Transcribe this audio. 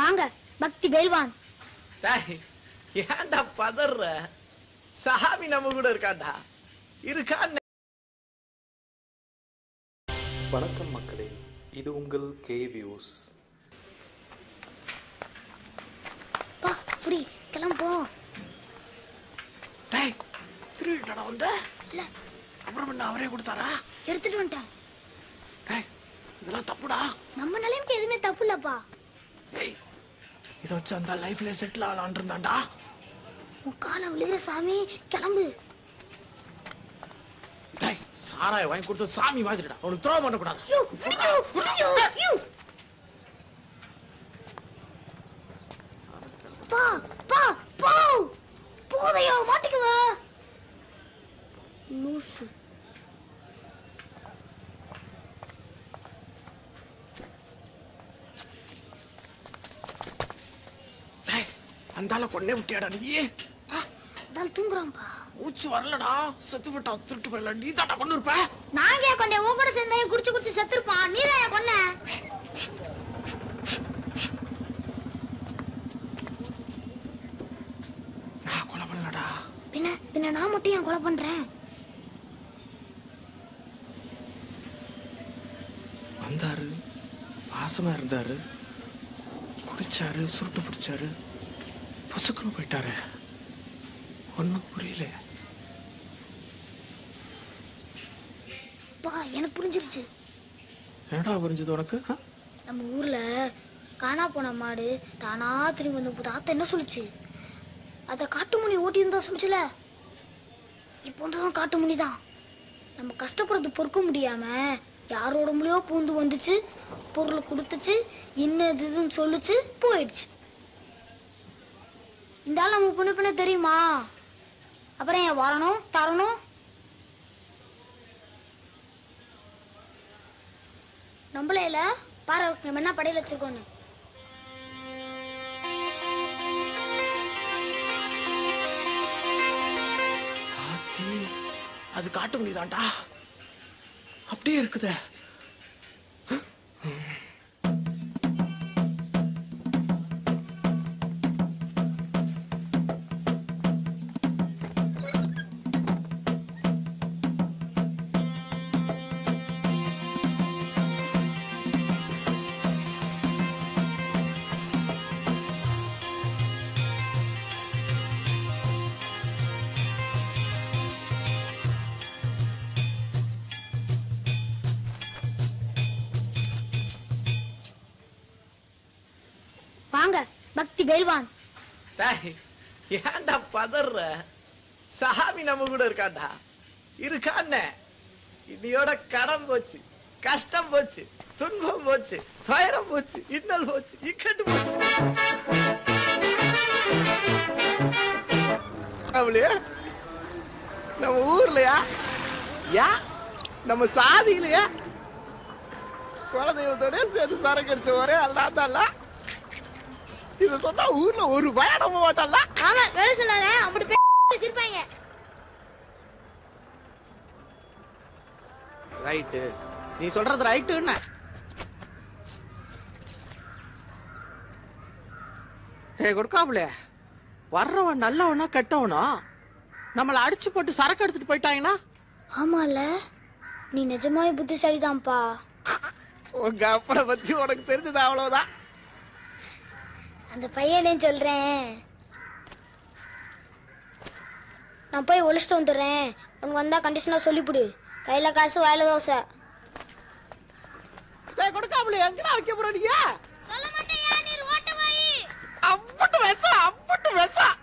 வாங்க பக்தி வேல்வான் டேய், ஏன்டா பதற சாமி நம்ம கூட இருக்காண்டா இருக்கான்னு வணக்கம் மக்களே இது உங்கள் கே வியூஸ் பா புரி கிளம்புவோம் டேய் திருடா வந்த இல்ல அப்புறம் என்ன அவரே கொடுத்தாரா எடுத்துட்டு வந்துட்டேன் டேய் இதெல்லாம் தப்புடா நம்ம நிலைமைக்கு எதுவுமே தப்பு இல்லப்பா ஏய் இதை வச்சு அந்த லைஃப்ல செட்டில் ஆகலான் இருந்தான்டா உன் காலை விழுகிற சாமி கிளம்பு டேய் சாராய வாங்கி கொடுத்த சாமி மாதிரிடா உனக்கு துரோகம் பண்ணக்கூடாது ஐயோ, ஐயோ, ஐயோ, ஐயோ. பா பா போ போதையா மாட்டிக்குவ லூசு டேய் அந்த ஆளை கொண்டே விட்டியாடா நீ அதால் தூங்குறான்பா மூச்சு வரலடா செத்து விட்டா திருட்டு போயிடல நீ தாட்டா கொண்டு இருப்ப நாங்க ஏன் கொண்டே உன் கூட சேர்ந்தே குடிச்சு குடிச்சு செத்துருப்பான் நீ தான் கொன்ன நான் கொலை பண்ணலடா பின்ன பின்ன நான் மட்டும் ஏன் கொலை பண்றேன் வந்தாரு வாசமா இருந்தாரு குடிச்சாரு சுருட்டு பிடிச்சாரு பொசுக்குன்னு போயிட்டாரு ஒன்னும் புரியல பா எனக்கு புரிஞ்சிருச்சு என்னடா புரிஞ்சது உனக்கு ஆ? நம்ம ஊர்ல காணா போன மாடு தானா திரும்பி வந்த போது ஆத்தா என்ன சொல்லுச்சு அத காட்டுமணி ஓட்டி இருந்தா சொல்லுச்சுல இப்போ வந்ததும் காட்டுமணி தான் நம்ம கஷ்டப்படுறது பொறுக்க முடியாம யாரோட முடியோ பூந்து வந்துச்சு பொருளை கொடுத்துச்சு என்ன இது இதுன்னு சொல்லுச்சு போயிடுச்சு இந்த ஆள் நம்ம பொண்ணு பின்ன தெரியுமா அப்புறம் ஏன் வரணும் தரணும் நம்மளே இல்ல பாரு நம்ம என்ன படையில வச்சிருக்கோன்னு ஆத்தி அது காட்ட முடியுதாண்டா அப்படியே இருக்குதே வாங்க பக்தி வேல்வான் டேய், ஏன்டா பதற சாமி நம்ம கூட இருக்காண்டா இருக்கான்னு இனியோட கடன் போச்சு கஷ்டம் போச்சு துன்பம் போச்சு துயரம் போச்சு இன்னல் போச்சு இக்கட்டு போச்சு அவளையா நம்ம ஊர்லயா யா நம்ம சாதியிலையா குலதெய்வத்தோட சேர்த்து சரக்கு அடிச்ச ஒரே அல்லாதல்ல இத சொன்னா ஊர்ல ஒரு பயணம் மாட்டல்ல ஆமா வேலை சொல்லாத அப்படி பேசிருப்பாங்க ரைட்டு நீ சொல்றது ரைட்டு என்ன ஏ கொடுக்காப்புல வர்றவன் நல்லவனா கெட்டவனா நம்மள அடிச்சு போட்டு சரக்கு எடுத்துட்டு போயிட்டாங்கன்னா ஆமால நீ நிஜமாவே புத்திசாலிதான்ப்பா உங்க அப்பனை பத்தி உனக்கு தெரிஞ்சது அவ்வளவுதான் அந்த பையனே சொல்றேன் நான் போய் ஒழிச்சிட்டு வந்துடுறேன் உனக்கு வந்தா கண்டிஷனா சொல்லிவிடு கையில காசு வாயில தோசை டேய் கொடுக்காப்புல எங்கடா வைக்க போற நீங்க சொல்ல மாட்டேன் நீ ஓட்ட வாயி அம்புட்டு வெசா அம்புட்டு வெசா